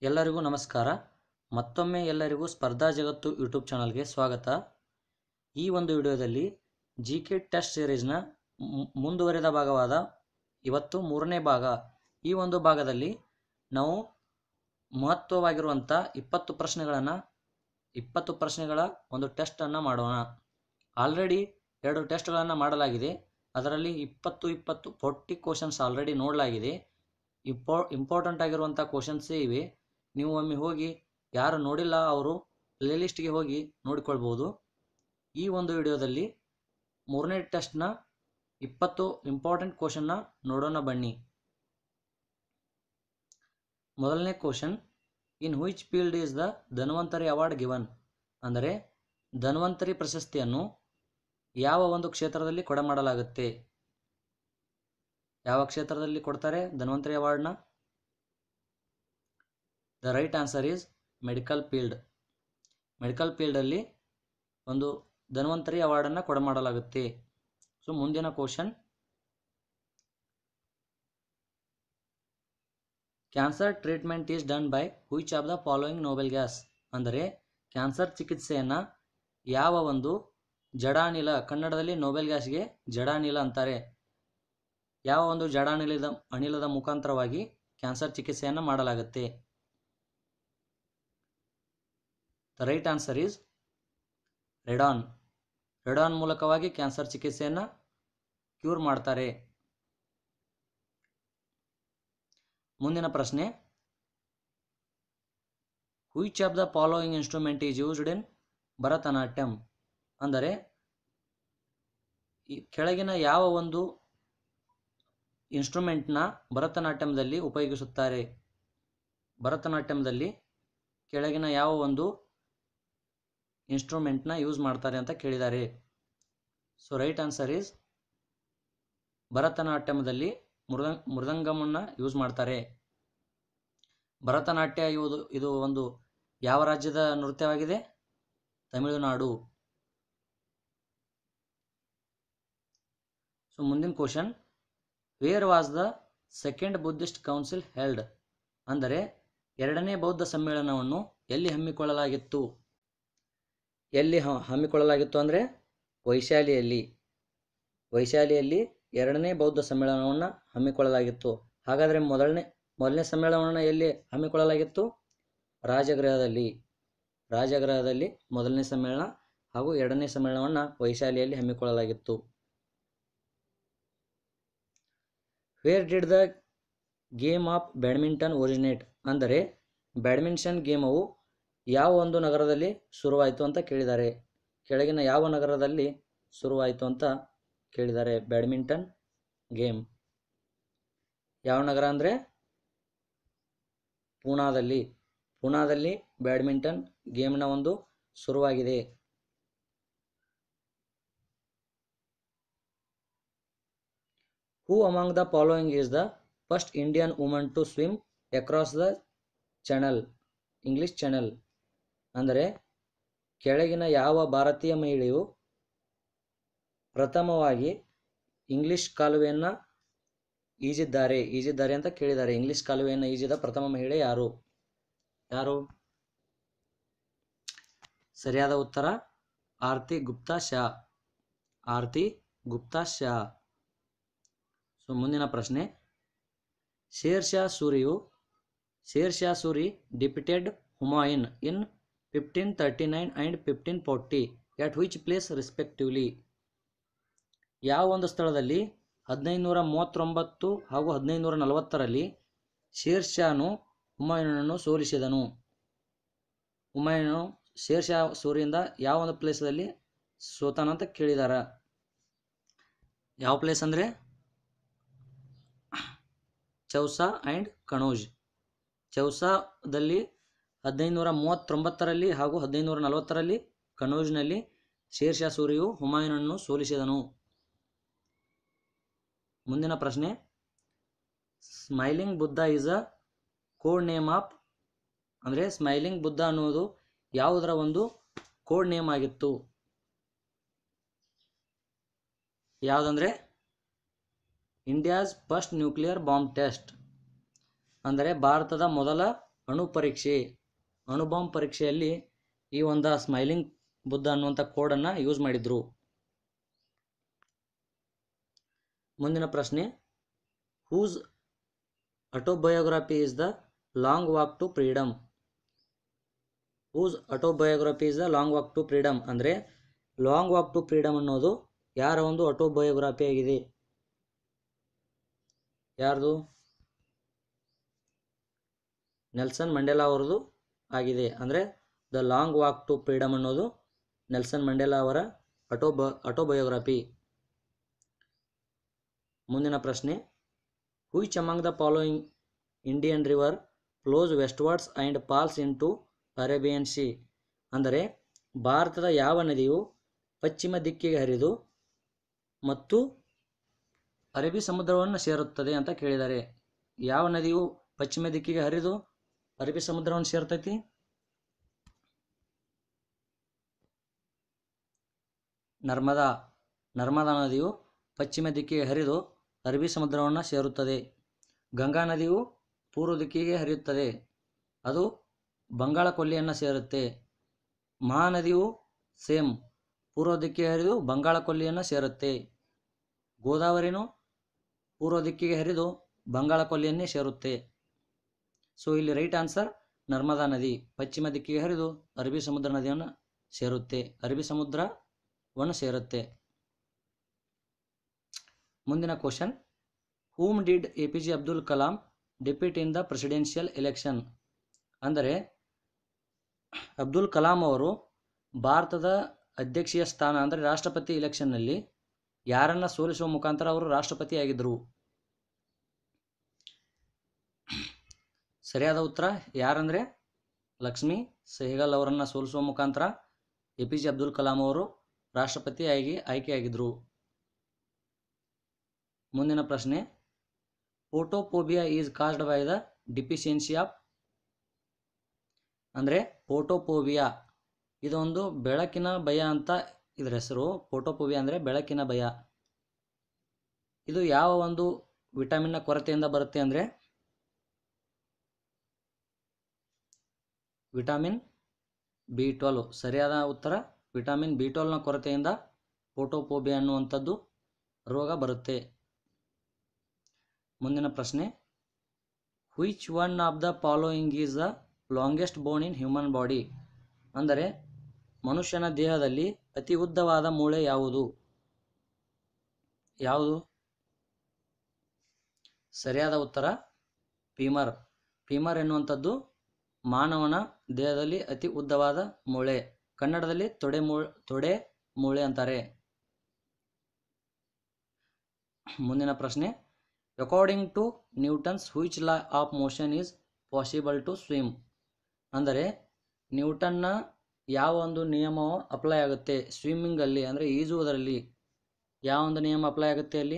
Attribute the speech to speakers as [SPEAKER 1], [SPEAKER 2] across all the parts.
[SPEAKER 1] ಎಲ್ಲರಿಗೂ ನಮಸ್ಕಾರ ಮತ್ತೊಮ್ಮೆ ಎಲ್ಲರಿಗೂ ಸ್ಪರ್ಧಾ ಜಗತ್ತು ಯೂಟ್ಯೂಬ್ ಚಾನಲ್ಗೆ ಸ್ವಾಗತ ಈ ಒಂದು ವಿಡಿಯೋದಲ್ಲಿ ಜಿ ಕೆ ಟೆಸ್ಟ್ ಸೀರೀಸ್ನ ಮು- ಮುಂದುವರೆದ ಭಾಗವಾದ ಇವತ್ತು ಮೂರನೇ ಭಾಗ ಈ ಒಂದು ಭಾಗದಲ್ಲಿ ನಾವು ಮಹತ್ವವಾಗಿರುವಂಥ ಇಪ್ಪತ್ತು ಪ್ರಶ್ನೆಗಳನ್ನು ಇಪ್ಪತ್ತು ಪ್ರಶ್ನೆಗಳ ಒಂದು ಟೆಸ್ಟನ್ನು ಮಾಡೋಣ ಆಲ್ರೆಡಿ ಎರಡು ಟೆಸ್ಟ್ಗಳನ್ನು ಮಾಡಲಾಗಿದೆ ಅದರಲ್ಲಿ ಇಪ್ಪತ್ತು ಇಪ್ಪತ್ತು ಫೋರ್ಟಿ ಕ್ವಶನ್ಸ್ ಆಲ್ರೆಡಿ ನೋಡಲಾಗಿದೆ ಇಂಪೋ ಇಂಪಾರ್ಟೆಂಟ್ ಆಗಿರುವಂಥ ಕ್ವಶನ್ಸೇ ಇವೆ ನೀವು ಒಮ್ಮೆ ಹೋಗಿ ಯಾರು ನೋಡಿಲ್ಲ ಅವರು ಪ್ಲೇಲಿಸ್ಟ್ಗೆ ಹೋಗಿ ನೋಡಿಕೊಳ್ಬೋದು ಈ ಒಂದು ವಿಡಿಯೋದಲ್ಲಿ ಮೂರನೇ ಟೆಸ್ಟ್ನ ಇಪ್ಪತ್ತು ಇಂಪಾರ್ಟೆಂಟ್ ಕ್ವಶನ್ನ ನೋಡೋಣ ಬನ್ನಿ ಮೊದಲನೇ question in which field is the Dhanvantari award given ಅಂದರೆ ಧನ್ವಂತರಿ ಪ್ರಶಸ್ತಿಯನ್ನು ಯಾವ ಒಂದು ಕ್ಷೇತ್ರದಲ್ಲಿ ಕೊಡಮಾಡಲಾಗುತ್ತೆ ಯಾವ ಕ್ಷೇತ್ರದಲ್ಲಿ ಕೊಡ್ತಾರೆ ಧನ್ವಂತರಿ ಅವಾರ್ಡ್ನ the right answer is medical field medical ಫೀಲ್ಡಲ್ಲಿ ಒಂದು ಧನ್ವಂತರಿ ಅವಾರ್ಡನ್ನು ಕೊಡಮಾಡಲಾಗುತ್ತೆ ಸೊ ಮುಂದಿನ question cancer treatment is done by which of the following noble gas ಅಂದರೆ ಕ್ಯಾನ್ಸರ್ ಚಿಕಿತ್ಸೆಯನ್ನು ಯಾವ ಒಂದು ಜಡಾನಿಲ ಕನ್ನಡದಲ್ಲಿ ನೋಬೆಲ್ ಗ್ಯಾಸ್ಗೆ ಜಡಾನಿಲ ಅಂತಾರೆ ಯಾವ ಒಂದು ಜಡಾನಿಲದ ಅನಿಲದ ಮುಖಾಂತರವಾಗಿ ಕ್ಯಾನ್ಸರ್ ಚಿಕಿತ್ಸೆಯನ್ನು ಮಾಡಲಾಗುತ್ತೆ the right answer is radon radon ಮೂಲಕವಾಗಿ ಕ್ಯಾನ್ಸರ್ ಚಿಕಿತ್ಸೆಯನ್ನು ಕ್ಯೂರ್ ಮಾಡ್ತಾರೆ ಮುಂದಿನ ಪ್ರಶ್ನೆ which of the following instrument is used in Bharatanatyam ಅಂದರೆ ಈ ಕೆಳಗಿನ ಯಾವ ಒಂದು ಇನ್ಸ್ಟ್ರೂಮೆಂಟ್ನ ಭರತನಾಟ್ಯಂದಲ್ಲಿ ಉಪಯೋಗಿಸುತ್ತಾರೆ ಭರತನಾಟ್ಯಂದಲ್ಲಿ ಕೆಳಗಿನ ಯಾವ ಒಂದು ಇನ್ಸ್ಟ್ರೂಮೆಂಟ್ನ ಯೂಸ್ ಮಾಡ್ತಾರೆ ಅಂತ ಕೇಳಿದ್ದಾರೆ ಸೊ ರೈಟ್ ಆನ್ಸರ್ ಈಸ್ ಭರತನಾಟ್ಯಮದಲ್ಲಿ ಮೃದ ಮೃದಂಗಮನ್ನು ಯೂಸ್ ಮಾಡ್ತಾರೆ ಭರತನಾಟ್ಯ ಇವುದು ಇದು ಒಂದು ಯಾವ ರಾಜ್ಯದ ನೃತ್ಯವಾಗಿದೆ ತಮಿಳುನಾಡು ಸೊ ಮುಂದಿನ question where was the second Buddhist council held ಅಂದರೆ ಎರಡನೇ ಬೌದ್ಧ ಸಮ್ಮೇಳನವನ್ನು ಎಲ್ಲಿ ಹಮ್ಮಿಕೊಳ್ಳಲಾಗಿತ್ತು ಎಲ್ಲಿ ಹ- ಹಮ್ಮಿಕೊಳ್ಳಲಾಗಿತ್ತು ಅಂದರೆ ವೈಶಾಲಿಯಲ್ಲಿ ವೈಶಾಲಿಯಲ್ಲಿ ಎರಡನೇ ಬೌದ್ಧ ಸಮ್ಮೇಳನವನ್ನು ಹಮ್ಮಿಕೊಳ್ಳಲಾಗಿತ್ತು ಹಾಗಾದರೆ ಮೊದಲನೇ ಮೊದಲನೇ ಸಮ್ಮೇಳನವನ್ನು ಎಲ್ಲಿ ಹಮ್ಮಿಕೊಳ್ಳಲಾಗಿತ್ತು ರಾಜಗೃಹದಲ್ಲಿ ರಾಜಗೃಹದಲ್ಲಿ ಮೊದಲನೇ ಸಮ್ಮೇಳನ ಹಾಗೂ ಎರಡನೇ ಸಮ್ಮೇಳನವನ್ನು ವೈಶಾಲಿಯಲ್ಲಿ ಹಮ್ಮಿಕೊಳ್ಳಲಾಗಿತ್ತು where did the game of badminton originate ಅಂದರೆ ಬ್ಯಾಡ್ಮಿಂಟನ್ ಗೇಮವು ಯಾವ ಒಂದು ನಗರದಲ್ಲಿ ಶುರುವಾಯಿತು ಅಂತ ಕೇಳಿದ್ದಾರೆ ಕೆಳಗಿನ ಯಾವ ನಗರದಲ್ಲಿ ಶುರುವಾಯಿತು ಅಂತ ಕೇಳಿದ್ದಾರೆ ಬ್ಯಾಡ್ಮಿಂಟನ್ ಗೇಮ್ ಯಾವ ನಗರ ಅಂದರೆ ಪೂನಾದಲ್ಲಿ ಪೂನಾದಲ್ಲಿ ಬ್ಯಾಡ್ಮಿಂಟನ್ ಗೇಮ್ನ ಒಂದು ಶುರುವಾಗಿದೆ who among the following is the first Indian woman to swim across the channel English channel ಅಂದರೆ ಕೆಳಗಿನ ಯಾವ ಭಾರತೀಯ ಮಹಿಳೆಯು ಪ್ರಥಮವಾಗಿ ಇಂಗ್ಲಿಷ್ ಕಾಲುವೆಯನ್ನು ಈಜಿದ್ದಾರೆ ಈಜಿದ್ದಾರೆ ಅಂತ ಕೇಳಿದ್ದಾರೆ ಇಂಗ್ಲಿಷ್ ಕಾಲುವೆಯನ್ನು ಈಜಿದ ಪ್ರಥಮ ಮಹಿಳೆ ಯಾರು ಯಾರು ಸರಿಯಾದ ಉತ್ತರ ಆರ್ತಿ ಗುಪ್ತಾ ಶಾ ಆರ್ತಿ ಗುಪ್ತಾ ಶಾ ಸೊ ಮುಂದಿನ ಪ್ರಶ್ನೆ ಶೇರ್ ಶಾ ಸೂರಿಯು Sher Shah Suri defeated Humayun in fifteen thirty nine and fifteen forty at which place respectively ಯಾವ ಒಂದು ಸ್ಥಳದಲ್ಲಿ ಹದಿನೈದುನೂರ ಮೂವತ್ತೊಂಬತ್ತು ಹಾಗೂ ಹದಿನೈದುನೂರ ನಲವತ್ತರಲ್ಲಿ ಶೇರ್ ಶಾನು ಹುಮಾಯೂನನ್ನು ಸೋಲಿಸಿದನು ಹುಮಾಯೂನು ಶೇರ್ ಶಾ ಸೂರಿಯಿಂದ ಯಾವ ಒಂದು ಪ್ಲೇಸಲ್ಲಿ ಸೋತಾನ ಅಂತ ಕೇಳಿದಾರ ಯಾವ ಪ್ಲೇಸ್ ಅಂದರೆ ಚೌಸಾ ಆ್ಯಂಡ್ ಕಣೋಜ್ ಚೌಸಾದಲ್ಲಿ ಹದಿನೈದುನೂರ ಮೂವತ್ತೊಂಬತ್ತರಲ್ಲಿ ಹಾಗೂ ಹದಿನೈದುನೂರ ನಲವತ್ತರಲ್ಲಿ ಕನೌಜ್ನಲ್ಲಿ ಶೇರ್ ಶಾ ಸೂರಿಯು ಹುಮಾಯೂನನ್ನು ಸೋಲಿಸಿದನು ಮುಂದಿನ ಪ್ರಶ್ನೆ smiling Buddha is a code name of ಅಂದರೆ ಸ್ಮೈಲಿಂಗ್ ಬುದ್ಧ ಅನ್ನುವುದು ಯಾವುದರ ಒಂದು ಕೋಡ್ ನೇಮ್ ಆಗಿತ್ತು ಯಾವುದಂದರೆ India's first nuclear bomb test ಅಂದರೆ ಭಾರತದ ಮೊದಲ ಅಣು ಪರೀಕ್ಷೆ ಅಣುಬಾಂಬ್ ಪರೀಕ್ಷೆಯಲ್ಲಿ ಈ ಒಂದು ಸ್ಮೈಲಿಂಗ್ ಬುದ್ಧ ಅನ್ನುವಂಥ ಕೋಡನ್ನು ಯೂಸ್ ಮಾಡಿದ್ರು ಮುಂದಿನ ಪ್ರಶ್ನೆ whose autobiography is the long walk to freedom whose autobiography is the long walk to freedom ಅಂದರೆ ಲಾಂಗ್ ವಾಕ್ ಟು ಫ್ರೀಡಮ್ ಅನ್ನೋದು ಯಾರ ಒಂದು ಆಟೋಬಯೋಗ್ರಫಿ ಆಗಿದೆ ಯಾರ್ದು ನೆಲ್ಸನ್ ಮಂಡೇಲಾ ಅವರದು ಆಗಿದೆ ಅಂದರೆ the long walk to freedom ಅನ್ನೋದು ನೆಲ್ಸನ್ ಮಂಡೇಲಾ ಅವರ ಆಟೋಬ ಆಟೋಬಯೋಗ್ರಫಿ ಮುಂದಿನ ಪ್ರಶ್ನೆ which among the following Indian river flows westwards and falls into Arabian sea ಅಂದರೆ ಭಾರತದ ಯಾವ ನದಿಯು ಪಶ್ಚಿಮ ದಿಕ್ಕಿಗೆ ಹರಿದು ಮತ್ತು ಅರೇಬಿ ಸಮುದ್ರವನ್ನು ಸೇರುತ್ತದೆ ಅಂತ ಕೇಳಿದ್ದಾರೆ ಯಾವ ನದಿಯು ಪಶ್ಚಿಮ ದಿಕ್ಕಿಗೆ ಹರಿದು ಅರಬ್ಬಿ ಸಮುದ್ರವನ್ನು ಸೇರ್ತೈತಿ ನರ್ಮದಾ ನರ್ಮದಾ ನದಿಯು ಪಶ್ಚಿಮ ದಿಕ್ಕಿಗೆ ಹರಿದು ಅರಬ್ಬಿ ಸಮುದ್ರವನ್ನು ಸೇರುತ್ತದೆ ಗಂಗಾ ನದಿಯು ಪೂರ್ವ ದಿಕ್ಕಿಗೆ ಹರಿಯುತ್ತದೆ ಅದು ಬಂಗಾಳ ಕೊಲ್ಲಿಯನ್ನು ಸೇರುತ್ತೆ ಮಹಾನದಿಯು ಸೇಮ್ ಪೂರ್ವ ದಿಕ್ಕಿಗೆ ಹರಿದು ಬಂಗಾಳ ಕೊಲ್ಲಿಯನ್ನು ಸೇರುತ್ತೆ ಗೋದಾವರಿನೂ ಪೂರ್ವ ದಿಕ್ಕಿಗೆ ಹರಿದು ಬಂಗಾಳ ಕೊಲ್ಲಿಯನ್ನೇ ಸೇರುತ್ತೆ ಸೊ ಇಲ್ಲಿ ರೈಟ್ ಆನ್ಸರ್ ನರ್ಮದಾ ನದಿ ಪಶ್ಚಿಮ ದಿಕ್ಕಿಗೆ ಹರಿದು ಅರಬ್ಬಿ ಸಮುದ್ರ ನದಿಯನ್ನು ಸೇರುತ್ತೆ ಅರಬ್ಬಿ ಸಮುದ್ರವನ್ನು ಸೇರುತ್ತೆ ಮುಂದಿನ question whom did A P J Abdul Kalam defeat in the presidential election ಅಂದರೆ ಅಬ್ದುಲ್ ಕಲಾಂ ಅವರು ಭಾರತದ ಅಧ್ಯಕ್ಷೀಯ ಸ್ಥಾನ ಅಂದರೆ ರಾಷ್ಟ್ರಪತಿ ಇಲೆಕ್ಷನ್ನಲ್ಲಿ ಯಾರನ್ನು ಸೋಲಿಸುವ ಮುಖಾಂತರ ಅವರು ರಾಷ್ಟ್ರಪತಿ ಆಗಿದ್ದರು ಸರಿಯಾದ ಉತ್ತರ ಯಾರಂದರೆ ಲಕ್ಷ್ಮೀ ಸೆಹಗಲ್ ಅವರನ್ನು ಸೋಲಿಸುವ ಮುಖಾಂತರ A P J Abdul Kalam ಅವರು ರಾಷ್ಟ್ರಪತಿಯಾಗಿ ಆಯ್ಕೆಯಾಗಿದ್ದರು ಮುಂದಿನ ಪ್ರಶ್ನೆ photophobia is caused by the deficiency of ಅಂದರೆ ಫೋಟೋಫೋಬಿಯಾ ಇದೊಂದು ಬೆಳಕಿನ ಭಯ ಅಂತ ಇದರ ಹೆಸರು ಫೋಟೋಫೋಬಿಯಾ ಅಂದರೆ ಬೆಳಕಿನ ಭಯ ಇದು ಯಾವ ಒಂದು ವಿಟಮಿನ್ನ ಕೊರತೆಯಿಂದ ಬರುತ್ತೆ ಅಂದರೆ ವಿಟಮಿನ್ ಬಿ ಟ್ವೆಲ್ವ್ ಸರಿಯಾದ ಉತ್ತರ ವಿಟಮಿನ್ ಬಿ ಟ್ವೆಲ್ವ್ನ ಕೊರತೆಯಿಂದ ಫೋಟೋಫೋಬಿಯಾ ಅನ್ನುವಂಥದ್ದು ರೋಗ ಬರುತ್ತೆ ಮುಂದಿನ ಪ್ರಶ್ನೆ which one of the following is the longest bone in human body ಅಂದರೆ ಮನುಷ್ಯನ ದೇಹದಲ್ಲಿ ಅತಿ ಉದ್ದವಾದ ಮೂಳೆ ಯಾವುದು ಯಾವುದು ಸರಿಯಾದ ಉತ್ತರ ಫೀಮರ್ ಫೀಮರ್ ಎನ್ನುವಂಥದ್ದು ಮಾನವನ ದೇಹದಲ್ಲಿ ಅತಿ ಉದ್ದವಾದ ಮೂಳೆ ಕನ್ನಡದಲ್ಲಿ ತೊಡೆ ಮೂಳೆ ತೊಡೆ ಮೂಳೆ ಅಂತಾರೆ ಮುಂದಿನ ಪ್ರಶ್ನೆ according to Newton's which law of motion is possible to swim ಅಂದರೆ ನ್ಯೂಟನ್ನ ಯಾವ ಒಂದು ನಿಯಮವು ಅಪ್ಲೈ ಆಗುತ್ತೆ ಸ್ವಿಮ್ಮಿಂಗಲ್ಲಿ ಅಂದರೆ ಈಜುವುದರಲ್ಲಿ ಯಾವ ಒಂದು ನಿಯಮ ಅಪ್ಲೈ ಆಗುತ್ತೆ ಅಲ್ಲಿ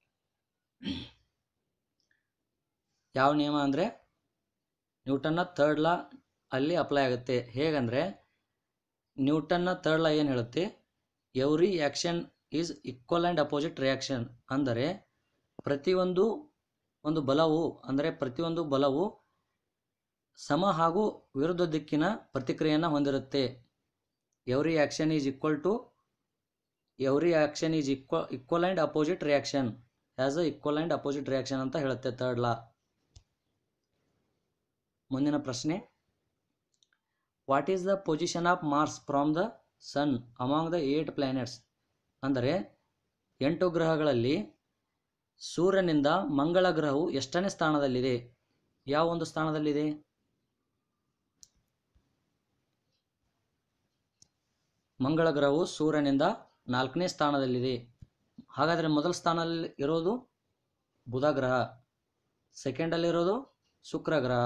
[SPEAKER 1] ಯಾವ ನಿಯಮ ಅಂದರೆ ನ್ಯೂಟನ್ನ ಥರ್ಡ್ ಲಾ ಅಲ್ಲಿ ಅಪ್ಲೈ ಆಗುತ್ತೆ ಹೇಗಂದರೆ ನ್ಯೂಟನ್ನ ಥರ್ಡ್ ಲಾ ಏನು ಹೇಳುತ್ತೆ every action is equal and opposite reaction ಅಂದರೆ ಪ್ರತಿಯೊಂದು ಒಂದು ಬಲವು ಅಂದರೆ ಪ್ರತಿಯೊಂದು ಬಲವು ಸಮ ಹಾಗೂ ವಿರುದ್ಧ ದಿಕ್ಕಿನ ಪ್ರತಿಕ್ರಿಯೆಯನ್ನು ಹೊಂದಿರುತ್ತೆ every action is equal to every action is ಈಕ್ವ equal and opposite reaction as a equal and opposite reaction ಅಂತ ಹೇಳುತ್ತೆ ಥರ್ಡ್ ಲಾ ಮುಂದಿನ ಪ್ರಶ್ನೆ what is the position of Mars from the sun among the eight planets ಅಂದರೆ ಎಂಟು ಗ್ರಹಗಳಲ್ಲಿ ಸೂರ್ಯನಿಂದ ಮಂಗಳ ಗ್ರಹವು ಎಷ್ಟನೇ ಸ್ಥಾನದಲ್ಲಿದೆ ಯಾವ ಒಂದು ಸ್ಥಾನದಲ್ಲಿದೆ ಮಂಗಳ ಗ್ರಹವು ಸೂರ್ಯನಿಂದ ನಾಲ್ಕನೇ ಸ್ಥಾನದಲ್ಲಿದೆ ಹಾಗಾದರೆ ಮೊದಲ ಸ್ಥಾನದಲ್ಲಿ ಇರೋದು ಬುಧ ಗ್ರಹ ಸೆಕೆಂಡಲ್ಲಿರೋದು ಶುಕ್ರ ಗ್ರಹ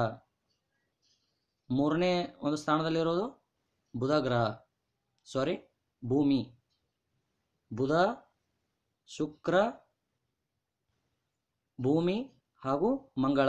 [SPEAKER 1] ಮೂರನೇ ಒಂದು ಸ್ಥಾನದಲ್ಲಿರೋದು ಬುಧ ಗ್ರಹ ಸಾರಿ ಭೂಮಿ ಬುಧ ಶುಕ್ರ ಭೂಮಿ ಹಾಗೂ ಮಂಗಳ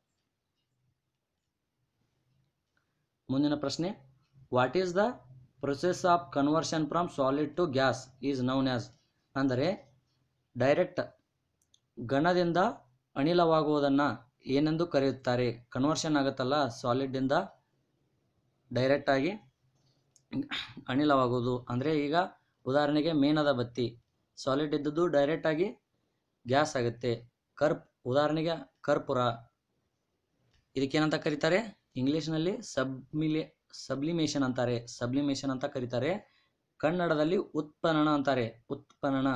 [SPEAKER 1] ಮುಂದಿನ ಪ್ರಶ್ನೆ what is the process of conversion from solid to gas is known as ಅಂದರೆ ಡೈರೆಕ್ಟ್ ಘನದಿಂದ ಅನಿಲವಾಗುವುದನ್ನು ಏನೆಂದು ಕರೆಯುತ್ತಾರೆ ಕನ್ವರ್ಷನ್ ಆಗುತ್ತಲ್ಲ ಸಾಲಿಡ್ಡಿಂದ ಡೈರೆಕ್ಟಾಗಿ ಅನಿಲವಾಗುವುದು ಅಂದರೆ ಈಗ ಉದಾಹರಣೆಗೆ ಮೇಣದ ಬತ್ತಿ ಸಾಲಿಡ್ ಇದ್ದದ್ದು ಡೈರೆಕ್ಟಾಗಿ ಗ್ಯಾಸ್ ಆಗುತ್ತೆ ಕರ್ಪ್ ಉದಾಹರಣೆಗೆ ಕರ್ಪೂರ ಇದಕ್ಕೇನಂತ ಕರೀತಾರೆ ಇಂಗ್ಲೀಷ್ನಲ್ಲಿ ಸಬ್ಮಿಲೆ ಸಬ್ಲಿಮೇಷನ್ ಅಂತಾರೆ ಸಬ್ಲಿಮೇಷನ್ ಅಂತ ಕರೀತಾರೆ ಕನ್ನಡದಲ್ಲಿ ಉತ್ಪನ್ನನ ಅಂತಾರೆ ಉತ್ಪನ್ನನ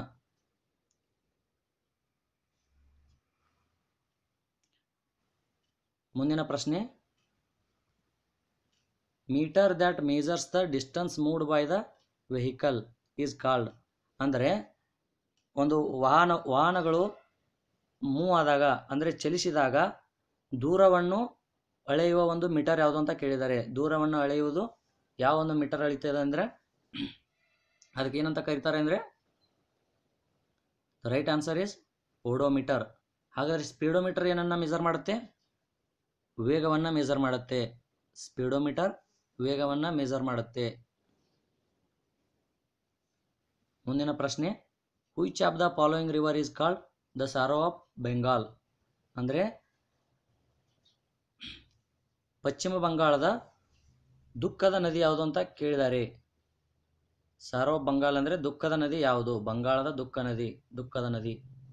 [SPEAKER 1] ಮುಂದಿನ ಪ್ರಶ್ನೆ meter that measures the distance moved by the vehicle is called ಅಂದರೆ ಒಂದು ವಾಹನ ವಾಹನಗಳು ಮೂವ್ ಆದಾಗ ಅಂದರೆ ಚಲಿಸಿದಾಗ ದೂರವನ್ನು ಅಳೆಯುವ ಒಂದು ಮೀಟರ್ ಯಾವುದು ಅಂತ ಕೇಳಿದ್ದಾರೆ ದೂರವನ್ನು ಅಳೆಯುವುದು ಯಾವ ಒಂದು ಮೀಟರ್ ಅಳಿತದೆ ಅಂದರೆ ಅದಕ್ಕೆ ಏನಂತ ಕರೀತಾರೆ ಅಂದರೆ ರೈಟ್ ಆನ್ಸರ್ ಇಸ್ ಓಡೋಮೀಟರ್ ಹಾಗಾದರೆ ಸ್ಪೀಡೋಮೀಟರ್ ಏನನ್ನ ಮೆಜರ್ ಮಾಡುತ್ತೆ ವೇಗವನ್ನು ಮೆಜರ್ ಮಾಡುತ್ತೆ ಸ್ಪೀಡೋಮೀಟರ್ ವೇಗವನ್ನು ಮೆಜರ್ ಮಾಡುತ್ತೆ ಮುಂದಿನ ಪ್ರಶ್ನೆ which of the following river is called the sorrow of Bengal ಅಂದರೆ ಪಶ್ಚಿಮ ಬಂಗಾಳದ ದುಃಖದ ನದಿ ಯಾವುದು ಅಂತ ಕೇಳಿದ್ದಾರೆ ಸಾರೋ ಬಂಗಾಲ್ ಅಂದರೆ ದುಃಖದ ನದಿ ಯಾವುದು ಬಂಗಾಳದ ದುಃಖ ನದಿ ದುಃಖದ ನದಿ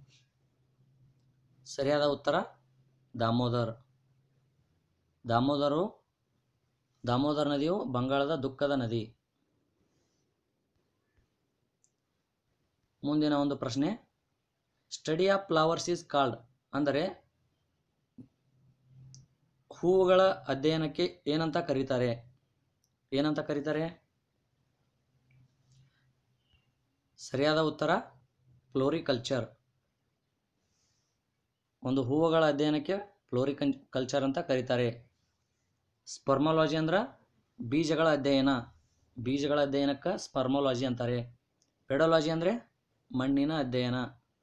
[SPEAKER 1] ಸರಿಯಾದ ಉತ್ತರ ದಾಮೋದರ್ ದಾಮೋದರು ದಾಮೋದರ್ ನದಿಯು ಬಂಗಾಳದ ದುಃಖದ ನದಿ ಮುಂದಿನ ಒಂದು ಪ್ರಶ್ನೆ study of flowers is called ಅಂದರೆ ಹೂವುಗಳ ಅಧ್ಯಯನಕ್ಕೆ ಏನಂತ ಕರೀತಾರೆ ಏನಂತ ಕರೀತಾರೆ ಸರಿಯಾದ ಉತ್ತರ ಫ್ಲೋರಿಕಲ್ಚರ್ ಒಂದು ಹೂವುಗಳ ಅಧ್ಯಯನಕ್ಕೆ ಫ್ಲೋರಿಕನ್ ಕಲ್ಚರ್ ಅಂತ ಕರೀತಾರೆ ಸ್ಪರ್ಮಾಲಜಿ ಅಂದ್ರೆ ಬೀಜಗಳ ಅಧ್ಯಯನ ಬೀಜಗಳ ಅಧ್ಯಯನಕ್ಕೆ ಸ್ಪರ್ಮಾಲಜಿ ಅಂತಾರೆ ಪೆಡಾಲಜಿ ಅಂದರೆ ಮಣ್ಣಿನ ಅಧ್ಯಯನ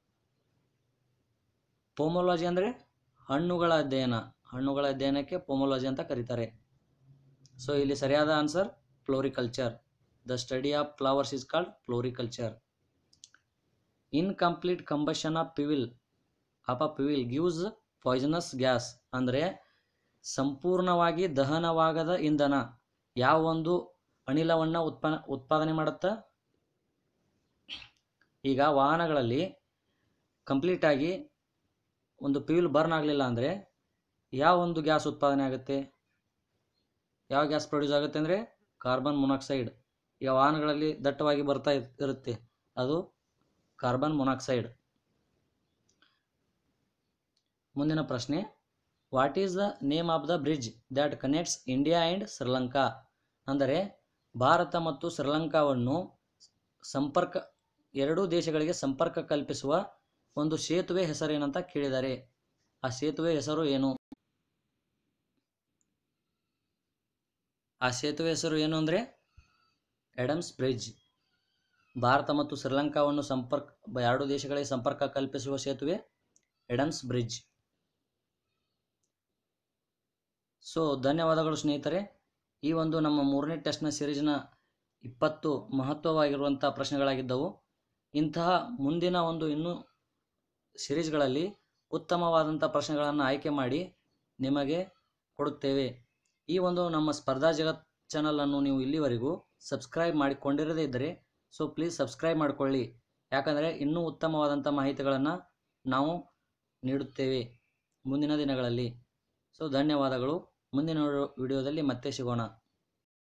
[SPEAKER 1] ಪೋಮೋಲಜಿ ಅಂದರೆ ಹಣ್ಣುಗಳ ಅಧ್ಯಯನ ಹಣ್ಣುಗಳ ಅಧ್ಯಯನಕ್ಕೆ ಪೋಮೋಲಜಿ ಅಂತ ಕರೀತಾರೆ ಸೊ ಇಲ್ಲಿ ಸರಿಯಾದ answer floriculture the study of flowers is called floriculture incomplete combustion of fuel of a fuel gives poisonous gas ಅಂದರೆ ಸಂಪೂರ್ಣವಾಗಿ ದಹನವಾಗದ ಇಂಧನ ಯಾವ ಒಂದು ಅನಿಲವನ್ನು ಉತ್ಪನ್ನ ಉತ್ಪಾದನೆ ಮಾಡುತ್ತಾ ಈಗ ವಾಹನಗಳಲ್ಲಿ ಕಂಪ್ಲೀಟಾಗಿ ಒಂದು ಫ್ಯೂಲ್ ಬರ್ನ್ ಆಗಲಿಲ್ಲ ಅಂದರೆ ಯಾವ ಒಂದು ಗ್ಯಾಸ್ ಉತ್ಪಾದನೆ ಆಗುತ್ತೆ ಯಾವ ಗ್ಯಾಸ್ ಪ್ರೊಡ್ಯೂಸ್ ಆಗುತ್ತೆ ಅಂದರೆ ಕಾರ್ಬನ್ ಮೊನಾಕ್ಸೈಡ್ ಈಗ ವಾಹನಗಳಲ್ಲಿ ದಟ್ಟವಾಗಿ ಬರ್ತಾ ಇರ್- ಇರುತ್ತೆ ಅದು ಕಾರ್ಬನ್ ಮೊನಾಕ್ಸೈಡ್ ಮುಂದಿನ ಪ್ರಶ್ನೆ what is the name of the bridge that connects India and Sri Lanka ಅಂದರೆ ಭಾರತ ಮತ್ತು ಶ್ರೀಲಂಕಾವನ್ನು ಸಂಪರ್ಕ ಎರಡೂ ದೇಶಗಳಿಗೆ ಸಂಪರ್ಕ ಕಲ್ಪಿಸುವ ಒಂದು ಸೇತುವೆ ಹೆಸರೇನಂತ ಕೇಳಿದ್ದಾರೆ ಆ ಸೇತುವೆ ಹೆಸರು ಏನು ಆ ಸೇತುವೆ ಹೆಸರು ಏನು ಅಂದರೆ ಎಡಮ್ಸ್ ಬ್ರಿಡ್ಜ್ ಭಾರತ ಮತ್ತು ಶ್ರೀಲಂಕಾವನ್ನು ಸಂಪರ್ಕ ಬ- ಎರಡು ದೇಶಗಳಿಗೆ ಸಂಪರ್ಕ ಕಲ್ಪಿಸುವ ಸೇತುವೆ ಎಡಮ್ಸ್ ಬ್ರಿಡ್ಜ್ ಸೊ ಧನ್ಯವಾದಗಳು ಸ್ನೇಹಿತರೆ ಈ ಒಂದು ನಮ್ಮ ಮೂರನೇ ಟೆಸ್ಟ್ನ ಸಿರೀಸ್ನ ಇಪ್ಪತ್ತು ಮಹತ್ವವಾಗಿರುವಂಥ ಪ್ರಶ್ನೆಗಳಾಗಿದ್ದವು ಇಂತಹ ಮುಂದಿನ ಒಂದು ಇನ್ನೂ ಸಿರೀಸ್ಗಳಲ್ಲಿ ಉತ್ತಮವಾದಂಥ ಪ್ರಶ್ನೆಗಳನ್ನು ಆಯ್ಕೆ ಮಾಡಿ ನಿಮಗೆ ಕೊಡುತ್ತೇವೆ ಈ ಒಂದು ನಮ್ಮ ಸ್ಪರ್ಧಾ ಜಗತ್ ಚಾನಲನ್ನು ನೀವು ಇಲ್ಲಿವರೆಗೂ ಸಬ್ಸ್ಕ್ರೈಬ್ ಮಾಡಿಕೊಂಡಿರದೇ ಇದ್ದರೆ ಸೊ ಪ್ಲೀಸ್ ಸಬ್ಸ್ಕ್ರೈಬ್ ಮಾಡಿಕೊಳ್ಳಿ ಯಾಕಂದರೆ ಇನ್ನೂ ಉತ್ತಮವಾದಂಥ ಮಾಹಿತಿಗಳನ್ನು ನಾವು ನೀಡುತ್ತೇವೆ ಮುಂದಿನ ದಿನಗಳಲ್ಲಿ ಸೊ ಧನ್ಯವಾದಗಳು ಮುಂದಿನ ವಿಡಿಯೋದಲ್ಲಿ ಮತ್ತೆ ಸಿಗೋಣ